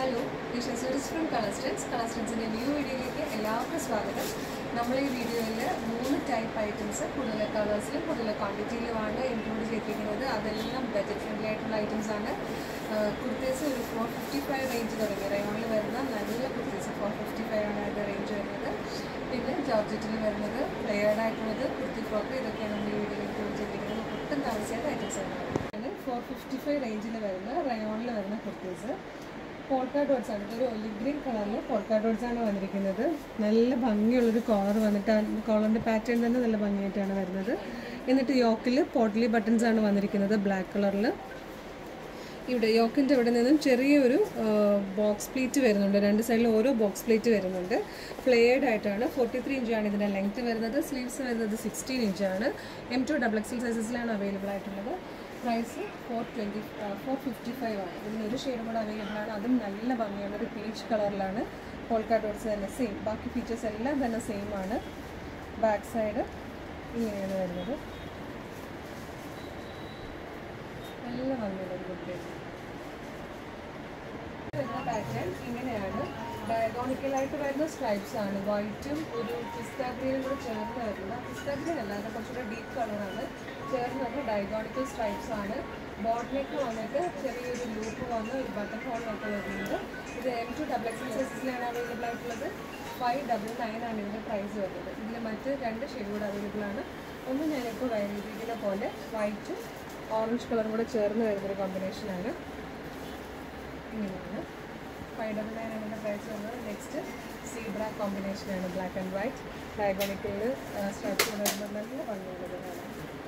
hello വിശ്വസൂരിസ് from കളസ്റ്റൻസ് കളസ്റ്റൻസിൻ്റെ ന്യൂ വീഡിയോയിലേക്ക് എല്ലാവർക്കും സ്വാഗതം നമ്മൾ ഈ വീഡിയോയിൽ മൂന്ന് ടൈപ്പ് ഐറ്റംസ് കൂടുതൽ കളേഴ്സിലും കൂടുതൽ ക്വാണ്ടിറ്റിയിലുമാണ് ഇൻക്ലൂഡ് ചെയ്തിരിക്കുന്നത് അതെല്ലാം ബജറ്റ് ഫ്രണ്ട്ലി ആയിട്ടുള്ള ഐറ്റംസ് ആണ് കുർത്തീസ് ഒരു ഫോർ ഫിഫ്റ്റി ഫൈവ് റേഞ്ച് തുടങ്ങി റയോണിൽ വരുന്ന നല്ല കുർത്തീസ് ഫോർ ഫിഫ്റ്റി ഫൈവ് ആണ് അതിൻ്റെ റേഞ്ച് വരുന്നത് പിന്നെ ജോർജറ്റിൽ വരുന്നത് ലെയേർഡ് ആയിട്ടുള്ളത് കുർത്തി ഫ്രോക്ക് ഇതൊക്കെയാണ് നമ്മൾ ഈ വീഡിയോയിൽ ഇൻക്ലൂഡ് ചെയ്തിരിക്കുന്നത് ഒട്ടും താമസിയാത്ത ഐറ്റംസ് ആണ് ഫോർ ഫിഫ്റ്റി ഫൈവ് റേഞ്ചിൽ വരുന്ന റയോണിൽ വരുന്ന കുർത്തീസ് പോൾക്കാ ഡോട്ട്സ് ആണ് ഇതൊരു ഒലിവ് ഗ്രീൻ കളറിൽ പോൾക്കാ ഡോട്ട്സ് ആണ് വന്നിരിക്കുന്നത് നല്ല ഭംഗിയുള്ളൊരു കോളർ വന്നിട്ട് കോളറിൻ്റെ പാറ്റേൺ തന്നെ നല്ല ഭംഗിയായിട്ടാണ് വരുന്നത് എന്നിട്ട് യോക്കിൽ പോട്ട്ലി ബട്ടൺസ് ആണ് വന്നിരിക്കുന്നത് ബ്ലാക്ക് കളറിൽ ഇവിടെ യോക്കിൻ്റെ ഇവിടെ നിന്നും ചെറിയൊരു ബോക്സ് പ്ലേറ്റ് വരുന്നുണ്ട് രണ്ട് സൈഡിലും ഓരോ ബോക്സ് പ്ലേറ്റ് വരുന്നുണ്ട് ഫ്ലെയർഡ് ആയിട്ടാണ് ഫോർട്ടി ത്രീ ഇഞ്ചാണ് ഇതിൻ്റെ ലെങ്ത് വരുന്നത് സ്ലീവ്സ് വരുന്നത് സിക്സ്റ്റീൻ ഇഞ്ചാണ് എം ടു ഡബിൾ എക്സൽ സൈസസിലാണ് അവൈലബിൾ ആയിട്ടുള്ളത് price four twenty four fifty five ആണ് ഇതിന് ഒരു ഷെയ്ഡും കൂടെ അവൈലബിൾ ആണ് അതും നല്ല ഭംഗിയാണ് ഒരു പീച്ച് കളറിലാണ് പോൾക്കാ ഡോട്ട്സ് തന്നെ സെയിം ബാക്കി ഫീച്ചേഴ്സ് എല്ലാം തന്നെ സെയിം ആണ് ബാക്ക് സൈഡ് ഇങ്ങനെയാണ് വരുന്നത് നല്ല ഭംഗിയുള്ള ഒരു കുട്ടിയാണ് വരുന്ന പാറ്റേൺ ഇങ്ങനെയാണ് ഡയഗോണിക്കലായിട്ട് വരുന്ന സ്ട്രൈപ്സ് ആണ് വൈറ്റും ഒരു പിസ്ത ഗ്രീനും കൂടെ ചേർന്ന് വരുന്ന പിസ്ത ഗ്രീൻ അല്ല അത് കുറച്ചുകൂടെ ഡീപ്പ് കളറാണ് ചേർന്ന് വരുന്ന ഡയഗോണിക്കൽ സ്ട്രൈപ്സ് ആണ് ബോട്ടിലേക്ക് വന്നിട്ട് ചെറിയൊരു ലൂപ്പ് വന്ന് ഒരു ബട്ടൺ ഹോളിലൊക്കെ വരുന്നുണ്ട് ഇത് എം ടു ഡബിൾ എക്സ് സൈസസിലാണ് അവൈലബിൾ ആയിട്ടുള്ളത് ഫൈവ് ഡബിൾ നയൻ ആണ് ഇതിൻ്റെ പ്രൈസ് വരുന്നത് ഇതിൽ മറ്റ് രണ്ട് ഷെയ്ഡ് കൂടെ അവൈലബിൾ ആണ് ഒന്ന് ഞാനിപ്പോൾ വൈകിരിക്കുന്ന പോലെ വൈറ്റും ഓറഞ്ച് കളറും കൂടെ ചേർന്ന് വരുന്നൊരു കോമ്പിനേഷനാണ് ഇങ്ങനെയാണ് ഫൈവ് ഡബിൾ നയൻ ആണ് പ്രൈസ് വരുന്നത് നെക്സ്റ്റ് സീബ്ര കോമ്പിനേഷനാണ് ബ്ലാക്ക് ആൻഡ് വൈറ്റ് ഡയഗോണിക്കലിൽ സ്ട്രക്ചർ വരുമ്പോൾ നല്ല ഭംഗിയുള്ളത് കാണാം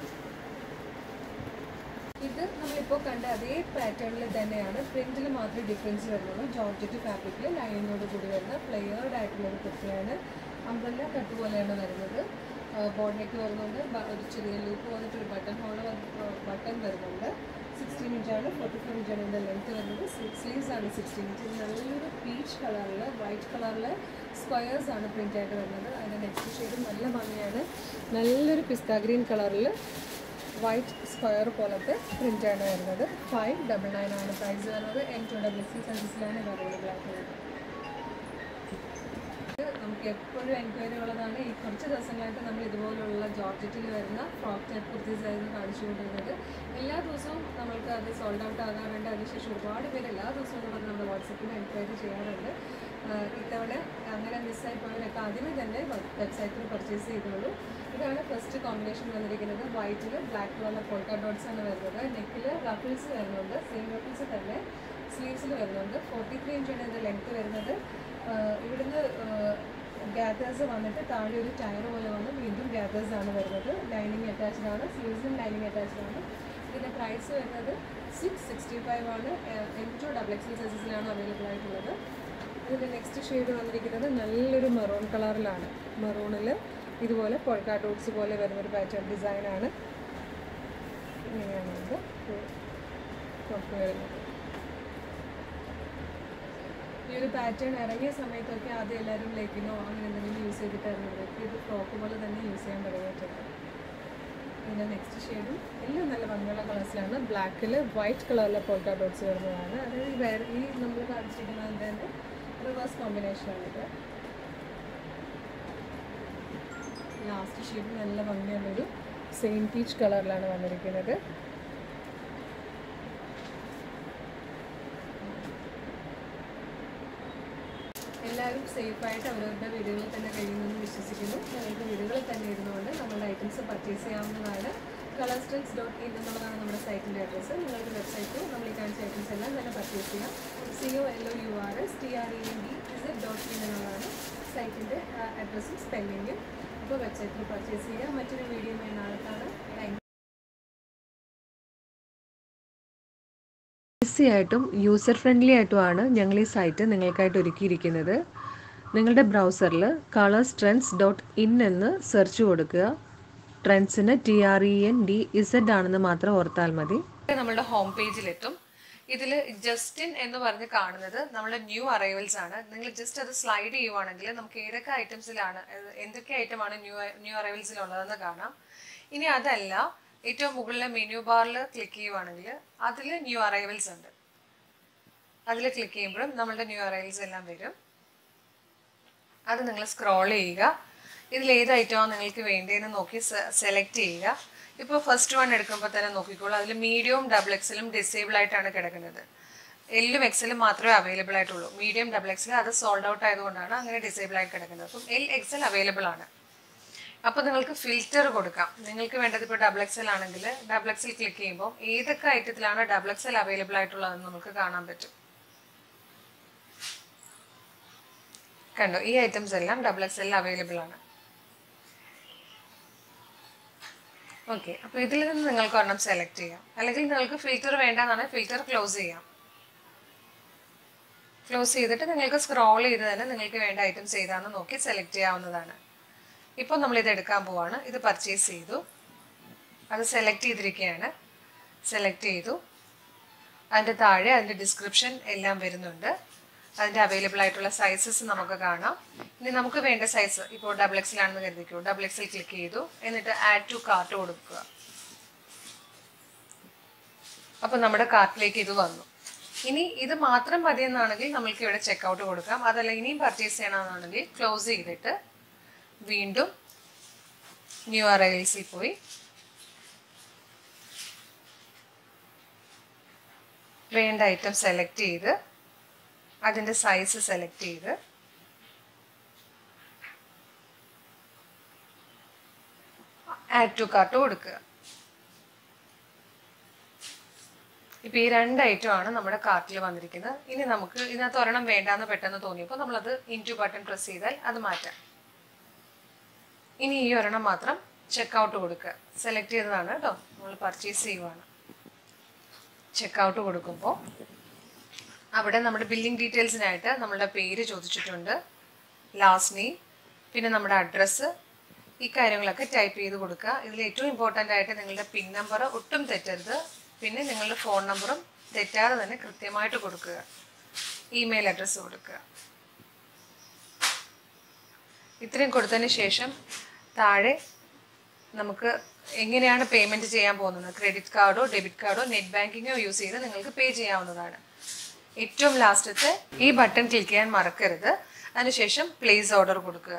ഇത് നമ്മളിപ്പോൾ കണ്ട അതേ പാറ്റേണിൽ തന്നെയാണ് പ്രിന്റിൽ മാത്രമേ ഡിഫറൻസ് വരുന്നുള്ളൂ ജോർജറ്റ് ഫാബ്രിക്കിൽ ലൈനിങ്ങോട് കൂടി വരുന്ന പ്ലെയേർഡ് ആയിട്ടുള്ള ഒരു കുർത്തിയാണ് അമ്പല്ല കട്ട് പോലെയാണ് വരുന്നത് ബോഡിലേക്ക് വരുന്നുണ്ട് ബ- ഒരു ചെറിയ ലൂപ്പ് വന്നിട്ട് ഒരു ബട്ടൺ ഹോൾ ബട്ടൺ വരുന്നുണ്ട് സിക്സ്റ്റീൻ ഇഞ്ചാണ് ഫോർട്ടി ഫോർ ഇഞ്ചാണ് ഇതിൻ്റെ ലെങ്ത് വരുന്നത് സ്ലീവ്സ് ആണ് സിക്സ്റ്റീൻ ഇഞ്ച് നല്ലൊരു പീച്ച് കളറിൽ വൈറ്റ് കളറിൽ സ്ക്വയേഴ്സ് ആണ് പ്രിൻ്റ് ആയിട്ട് വരുന്നത് അതിൻ്റെ നെക്സ്റ്റ് ഷെയ്ഡും നല്ല ഭംഗിയാണ് നല്ലൊരു പിസ്ത ഗ്രീൻ കളറിൽ വൈറ്റ് സ്ക്വയർ പോലത്തെ പ്രിൻ്റാണ് വരുന്നത് ഫൈവ് ഡബിൾ നയൻ ആണ് പ്രൈസ് വരുന്നത് എം ടു ഡബിൾ സി സൈസസിലാണ് ഇത് അവൈലബിൾ ആയിട്ടുള്ളത് ഇത് നമുക്ക് എപ്പോഴും എൻക്വയറി ഉള്ളതാണ് ഈ കുറച്ച് ദിവസങ്ങളായിട്ട് നമ്മൾ ഇതുപോലുള്ള ജോർജറ്റിൽ വരുന്ന ഫ്രോക്ക് ടൈപ്പ് കുർത്തീസ് ആയിരുന്നു കാണിച്ചു കൊണ്ടിരുന്നത് എല്ലാ ദിവസവും നമ്മൾക്ക് അത് സോൾഡ് ഔട്ട് ആകാറുണ്ട് അതിനുശേഷം ഒരുപാട് പേര് എല്ലാ ദിവസവും കൂടെ നമ്മൾ വാട്സപ്പിൽ എൻക്വയറി ചെയ്യാറുണ്ട് ആഹ് ഇത്തവണ അങ്ങനെ മിസ്സായി പോയവരൊക്കെ ആദ്യമേ തന്നെ വെബ്സൈറ്റിൽ പർച്ചേസ് ചെയ്തോളൂ ഇതാണ് ഫസ്റ്റ് കോമ്പിനേഷൻ വന്നിരിക്കുന്നത് വൈറ്റിൽ ബ്ലാക്ക് കളറിലെ പോൾക്ക ഡോട്ട്സ് ആണ് വരുന്നത് നെക്കിൽ റഫിൾസ് വരുന്നുണ്ട് സെയിം റഫിൾസ് തന്നെ സ്ലീവ്സിൽ വരുന്നുണ്ട് ഫോർട്ടി ത്രീ ഇഞ്ചാണ് ഇതിൻ്റെ ലെങ്ത് വരുന്നത് ആഹ് ഇവിടുന്ന് ഗ്യാതേഴ്സ് വന്നിട്ട് താഴെ ഒരു ടയർ പോലെ വന്ന് വീണ്ടും ഗ്യാതേഴ്സ് ആണ് വരുന്നത് ലൈനിങ് അറ്റാച്ച്ഡ് ആണ് സ്ലീവ്സും ലൈനിങ് അറ്റാച്ച്ഡ് ആണ് ഇതിൻ്റെ പ്രൈസ് വരുന്നത് സിക്സ് സിക്സ്റ്റി ഫൈവ് ആണ് എം ടു ഡബിൾ എക്സ് സൈസസിലാണ് അവൈലബിൾ ആയിട്ടുള്ളത് ഇതിൻ്റെ നെക്സ്റ്റ് ഷെയ്ഡ് വന്നിരിക്കുന്നത് നല്ലൊരു മെറൂൺ കളറിലാണ് മെറൂണിൽ ഇതുപോലെ പൊൾക്കാ ഡോട്ട്സ് പോലെ വരുന്നൊരു പാറ്റേൺ ഡിസൈനാണ് ഇങ്ങനെയാണ് ഇത് പുറത്ത് വരുന്നത് ഈ ഒരു പാറ്റേൺ ഇറങ്ങിയ സമയത്തൊക്കെ ആദ്യം എല്ലാവരും ലെഗിനോ അങ്ങനെ എന്തെങ്കിലും യൂസ് ചെയ്തിട്ടായിരുന്നു ഇവർക്ക് ഇത് ഫ്രോക്ക് പോലെ തന്നെ യൂസ് ചെയ്യാൻ തുടങ്ങിയിട്ടുണ്ട് പിന്നെ നെക്സ്റ്റ് ഷെയ്ഡും എല്ലാം നല്ല ഭംഗിയുള്ള കളേഴ്സിലാണ് ബ്ലാക്കിൽ വൈറ്റ് കളറിലെ പോൾക്കാ ഡോട്ട്സ് വരുന്നതാണ് അതായത് ഈ വേറെ ഈ നമ്മൾ കാണിച്ചിരിക്കുന്നതിൻ്റെ തന്നെ റിവേഴ്സ് കോമ്പിനേഷനാണ് ഇത് ലാസ്റ്റ് ഷെയ്ഡ് നല്ല ഭംഗിയുള്ളൊരു സെയിം പീച്ച് കളറിലാണ് വന്നിരിക്കുന്നത് എല്ലാവരും സേഫായിട്ട് അവരവരുടെ വീടുകളിൽ തന്നെ കഴിയുമെന്ന് വിശ്വസിക്കുന്നു നിങ്ങൾക്ക് വീടുകളിൽ തന്നെ ഇരുന്നുകൊണ്ട് നമ്മളുടെ ഐറ്റംസ് പർച്ചേസ് ചെയ്യാവുന്നതാണ് കളർസ്റ്റൻസ് ഡോട്ട് ഇൻ എന്നുള്ളതാണ് നമ്മുടെ സൈറ്റിൻ്റെ അഡ്രസ്സ് നിങ്ങൾക്ക് വെബ്സൈറ്റിൽ നമ്മൾ ഈ കാണിച്ച ഐറ്റംസ് എല്ലാം തന്നെ പർച്ചേസ് ചെയ്യാം C O L O U R S T R E N D Z dot in എന്നുള്ളതാണ് സൈറ്റിൻ്റെ അഡ്രസ്സും സ്പെല്ലിങ്ങും അപ്പോൾ വെബ്സൈറ്റിൽ പർച്ചേസ് ചെയ്യാം മറ്റൊരു വീഡിയോയുമായി നാളെ കാണാം താങ്ക് ഈസി ആയിട്ടും യൂസർ ഫ്രണ്ട്ലി ആയിട്ടുമാണ് ഞങ്ങൾ ഈ സൈറ്റ് നിങ്ങൾക്കായിട്ട് ഒരുക്കിയിരിക്കുന്നത് നിങ്ങളുടെ ബ്രൗസറിൽ കളേഴ്സ് ട്രെൻഡ്സ് ഡോട്ട് ഇൻ എന്ന് സെർച്ച് കൊടുക്കുക ട്രെൻഡ്സിന് T R E N D Z ആണെന്ന് മാത്രം ഓർത്താൽ മതി നമ്മുടെ ഹോം പേജിലെത്തും ഇതിൽ ജസ്റ്റിൻ എന്ന് പറഞ്ഞ് കാണുന്നത് നമ്മുടെ ന്യൂ അറൈവൽസ് ആണ് നിങ്ങൾ ജസ്റ്റ് അത് സ്ലൈഡ് ചെയ്യുവാണെങ്കിൽ നമുക്ക് ഏതൊക്കെ ഐറ്റംസിലാണ് ഏത് എന്തൊക്കെ ഐറ്റമാണ് ന്യൂ ന്യൂ അറൈവൽസിലുള്ളതെന്ന് കാണാം ഇനി അതല്ല ഏറ്റവും മുകളിലെ മെനു ബാറിൽ ക്ലിക്ക് ചെയ്യുവാണെങ്കിൽ അതിൽ ന്യൂ അറൈവൽസ് ഉണ്ട് അതിൽ ക്ലിക്ക് ചെയ്യുമ്പോഴും നമ്മളുടെ ന്യൂ അറൈവൽസ് എല്ലാം വരും അത് നിങ്ങൾ സ്ക്രോൾ ചെയ്യുക ഇതിൽ ഏത് ഐറ്റമാണ് നിങ്ങൾക്ക് വേണ്ടതെന്ന് നോക്കി സെലക്ട് ചെയ്യുക ഇപ്പോൾ ഫസ്റ്റ് വൺ എടുക്കുമ്പോൾ തന്നെ നോക്കിക്കോളൂ അതിൽ മീഡിയവും ഡബിൾ എക്സലും ഡിസേബിൾ ആയിട്ടാണ് കിടക്കുന്നത് എല്ലും എക്സലും മാത്രമേ അവൈലബിൾ ആയിട്ടുള്ളൂ മീഡിയം ഡബിൾ എക്സൽ അത് സോൾഡ് ഔട്ട് ആയതുകൊണ്ടാണ് അങ്ങനെ ഡിസേബിൾ ആയി കിടക്കുന്നത് അപ്പം എൽ എക്സൽ അവൈലബിൾ ആണ് അപ്പോൾ നിങ്ങൾക്ക് ഫിൽറ്റർ കൊടുക്കാം നിങ്ങൾക്ക് വേണ്ടത് ഇപ്പോൾ ഡബിൾ എക്സൽ ആണെങ്കിൽ ഡബിൾ എക്സൽ ക്ലിക്ക് ചെയ്യുമ്പോൾ ഏതൊക്കെ ഐറ്റത്തിലാണ് ഡബിൾ എക്സൽ അവൈലബിൾ ആയിട്ടുള്ളതെന്ന് നമുക്ക് കാണാൻ പറ്റും കണ്ടോ ഈ ഐറ്റംസ് എല്ലാം ഡബിൾ എക്സ് എല്ലാം അവൈലബിൾ ആണ് ഓക്കെ അപ്പോൾ ഇതിൽ നിന്ന് നിങ്ങൾക്ക് ഒരെണ്ണം സെലക്ട് ചെയ്യാം അല്ലെങ്കിൽ നിങ്ങൾക്ക് ഫിൽറ്റർ വേണ്ടെന്നാണ് ഫിൽറ്റർ ക്ലോസ് ചെയ്യാം ക്ലോസ് ചെയ്തിട്ട് നിങ്ങൾക്ക് സ്ക്രോൾ ചെയ്ത് തന്നെ നിങ്ങൾക്ക് വേണ്ട ഐറ്റംസ് ഏതാണെന്ന് നോക്കി സെലക്ട് ചെയ്യാവുന്നതാണ് ഇപ്പോൾ നമ്മൾ ഇത് എടുക്കാൻ പോവാണ് ഇത് പർച്ചേസ് ചെയ്തു അത് സെലക്ട് ചെയ്തിരിക്കുകയാണ് സെലക്ട് ചെയ്തു അതിൻ്റെ താഴെ അതിൻ്റെ ഡിസ്ക്രിപ്ഷൻ എല്ലാം വരുന്നുണ്ട് അതിൻ്റെ അവൈലബിൾ ആയിട്ടുള്ള സൈസസ് നമുക്ക് കാണാം ഇനി നമുക്ക് വേണ്ട സൈസ് ഇപ്പോൾ ഡബിൾ എക്സിലാണെന്ന് കരുതിക്കൂ ഡബിൾ എക്സിൽ ക്ലിക്ക് ചെയ്തു എന്നിട്ട് ആഡ് ടു കാർട്ട് കൊടുക്കുക അപ്പോൾ നമ്മുടെ കാർട്ടിലേക്ക് ഇത് വന്നു ഇനി ഇത് മാത്രം മതിയെന്നാണെങ്കിൽ നമ്മൾക്ക് ഇവിടെ ചെക്കൗട്ട് കൊടുക്കാം അതല്ല ഇനിയും പർച്ചേസ് ചെയ്യണമെന്നാണെങ്കിൽ ക്ലോസ് ചെയ്തിട്ട് വീണ്ടും ന്യൂ അറൈവൽസിൽ പോയി വേണ്ട ഐറ്റം സെലക്ട് ചെയ്ത് അതിൻ്റെ സൈസ് സെലക്ട് ചെയ്ത് ആഡ് ടു കാർട്ട് കൊടുക്കുക ഇപ്പോൾ ഈ രണ്ട് ഐറ്റം ആണ് നമ്മുടെ കാർട്ടിൽ വന്നിരിക്കുന്നത് ഇനി നമുക്ക് ഇതിനകത്ത് ഒരെണ്ണം വേണ്ടാന്ന് പെട്ടെന്ന് തോന്നിയപ്പോൾ നമ്മളത് ഇൻറ്റു ബട്ടൺ പ്രസ് ചെയ്താൽ അത് മാറ്റാം ഇനി ഈ ഒരെണ്ണം മാത്രം ചെക്കൗട്ട് കൊടുക്കുക സെലക്ട് ചെയ്തതാണ് കേട്ടോ നമ്മൾ പർച്ചേസ് ചെയ്യുവാണ് ചെക്കൗട്ട് കൊടുക്കുമ്പോൾ അവിടെ നമ്മുടെ ബില്ലിംഗ് ഡീറ്റെയിൽസിനായിട്ട് നമ്മളുടെ പേര് ചോദിച്ചിട്ടുണ്ട് ലാസ്റ്റ് നെയിം പിന്നെ നമ്മുടെ അഡ്രസ്സ് ഈ കാര്യങ്ങളൊക്കെ ടൈപ്പ് ചെയ്ത് കൊടുക്കുക ഇതിൽ ഏറ്റവും ഇമ്പോർട്ടൻ്റ് ആയിട്ട് നിങ്ങളുടെ പിൻ നമ്പർ ഒട്ടും തെറ്റരുത് പിന്നെ നിങ്ങളുടെ ഫോൺ നമ്പറും തെറ്റാതെ തന്നെ കൃത്യമായിട്ട് കൊടുക്കുക ഇമെയിൽ അഡ്രസ്സ് കൊടുക്കുക ഇത്രയും കൊടുത്തതിന് ശേഷം താഴെ നമുക്ക് എങ്ങനെയാണ് പേയ്മെൻറ്റ് ചെയ്യാൻ പോകുന്നത് ക്രെഡിറ്റ് കാർഡോ ഡെബിറ്റ് കാർഡോ നെറ്റ് ബാങ്കിങ്ങോ യൂസ് ചെയ്ത് നിങ്ങൾക്ക് പേ ചെയ്യാവുന്നതാണ് ഏറ്റവും ലാസ്റ്റത്തെ ഈ ബട്ടൺ ക്ലിക്ക് ചെയ്യാൻ മറക്കരുത് അതിനുശേഷം പ്ലേസ് ഓർഡർ കൊടുക്കുക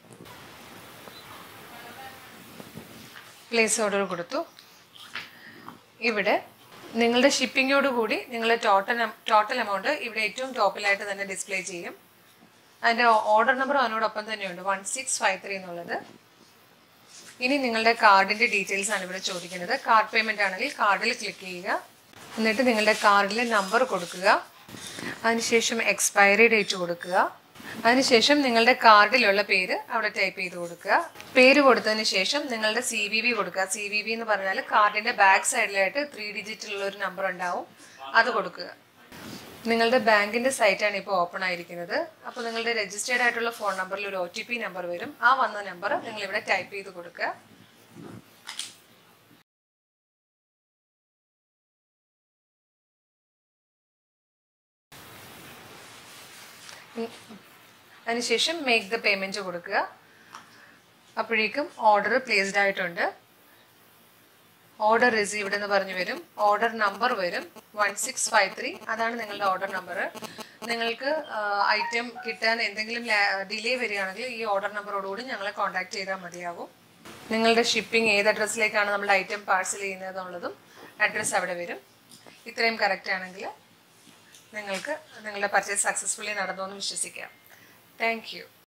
പ്ലേസ് ഓർഡർ കൊടുത്തു ഇവിടെ നിങ്ങളുടെ ഷിപ്പിങ്ങോട് കൂടി നിങ്ങളുടെ ടോട്ടൽ ടോട്ടൽ എമൗണ്ട് ഇവിടെ ഏറ്റവും ടോപ്പിലായിട്ട് തന്നെ ഡിസ്പ്ലേ ചെയ്യും അതിൻ്റെ ഓർഡർ നമ്പർ അതിനോടൊപ്പം തന്നെയുണ്ട് വൺ സിക്സ് ഫൈവ് ത്രീ എന്നുള്ളത് ഇനി നിങ്ങളുടെ കാർഡിൻ്റെ ഡീറ്റെയിൽസ് ആണ് ഇവിടെ ചോദിക്കുന്നത് കാർഡ് പേയ്മെൻ്റ് ആണെങ്കിൽ കാർഡിൽ ക്ലിക്ക് ചെയ്യുക എന്നിട്ട് നിങ്ങളുടെ കാർഡിലെ നമ്പർ കൊടുക്കുക അതിനുശേഷം എക്സ്പയറി ഡേറ്റ് കൊടുക്കുക അതിനുശേഷം നിങ്ങളുടെ കാർഡിലുള്ള പേര് അവിടെ ടൈപ്പ് ചെയ്ത് കൊടുക്കുക പേര് കൊടുത്തതിന് ശേഷം നിങ്ങളുടെ സി വി വി കൊടുക്കുക സി വി വി എന്ന് പറഞ്ഞാൽ കാർഡിന്റെ ബാക്ക് സൈഡിലായിട്ട് ത്രീ ഡിജിറ്റുള്ള ഒരു നമ്പർ ഉണ്ടാവും അത് കൊടുക്കുക നിങ്ങളുടെ ബാങ്കിന്റെ സൈറ്റാണ് ഇപ്പോൾ ഓപ്പൺ ആയിരിക്കുന്നത് അപ്പോൾ നിങ്ങളുടെ രജിസ്റ്റേർഡ് ആയിട്ടുള്ള ഫോൺ നമ്പറിൽ ഒരു ഒ ടി പി നമ്പർ വരും ആ വന്ന നമ്പർ നിങ്ങൾ ഇവിടെ ടൈപ്പ് ചെയ്ത് കൊടുക്കുക അതിനുശേഷം മേക്ക് ദ പേയ്മെൻറ്റ് കൊടുക്കുക അപ്പോഴേക്കും ഓർഡർ പ്ലേസ്ഡ് ആയിട്ടുണ്ട് ഓർഡർ റിസീവ്ഡ് എന്ന് പറഞ്ഞു വരും ഓർഡർ നമ്പർ വരും വൺ സിക്സ് ഫൈവ് ത്രീ അതാണ് നിങ്ങളുടെ ഓർഡർ നമ്പർ നിങ്ങൾക്ക് ഐറ്റം കിട്ടാൻ എന്തെങ്കിലും ഡിലേ വരികയാണെങ്കിൽ ഈ ഓർഡർ നമ്പറോടുകൂടി ഞങ്ങളെ കോൺടാക്ട് ചെയ്താൽ മതിയാവും നിങ്ങളുടെ ഷിപ്പിംഗ് ഏത് അഡ്രസ്സിലേക്കാണ് നമ്മുടെ ഐറ്റം പാഴ്സൽ ചെയ്യുന്നത് എന്നുള്ളതും അഡ്രസ്സ് അവിടെ വരും ഇത്രയും കറക്റ്റ് ആണെങ്കിൽ നിങ്ങൾക്ക് നിങ്ങളുടെ പർച്ചേസ് സക്സസ്ഫുള്ളി നടന്നു എന്ന് വിശ്വസിക്കാം താങ്ക് യു